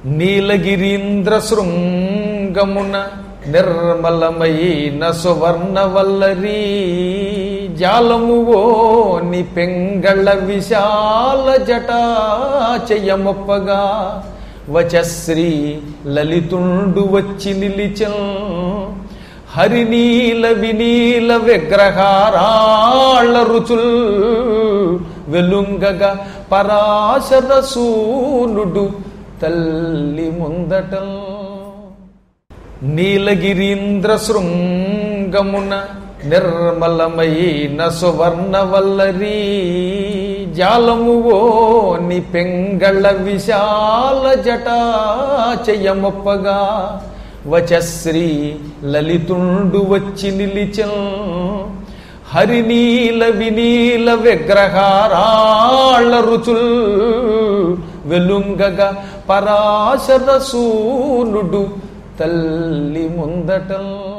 నీలగిరీంద్ర శృంగమున నిర్మలమైన సువర్ణవల్లరీ జాలమువో ని పెంగళ విశాల జటాచయమొప్పగా వచశ్రీ లలితుండు వచ్చి నిలిచం హరినీల వినీల విగ్రహారాళ్ళ రుచుల్ వెలుంగగా పరాశర సూనుడు తల్లి ముందటం నీలగిరీంద్ర శృంగమున నిర్మలమైన సువర్ణవల్లరీ జాలమువో ని పెంగళ విశాల జటాచయమొప్పగా వచశ్రీ లలితుండు వచ్చి నిలిచం హరినీల వినీల విగ్రహారాళ్ళ రుచుల్ వెలుంగగా పరాశర సూనుడు తల్లి ముందటం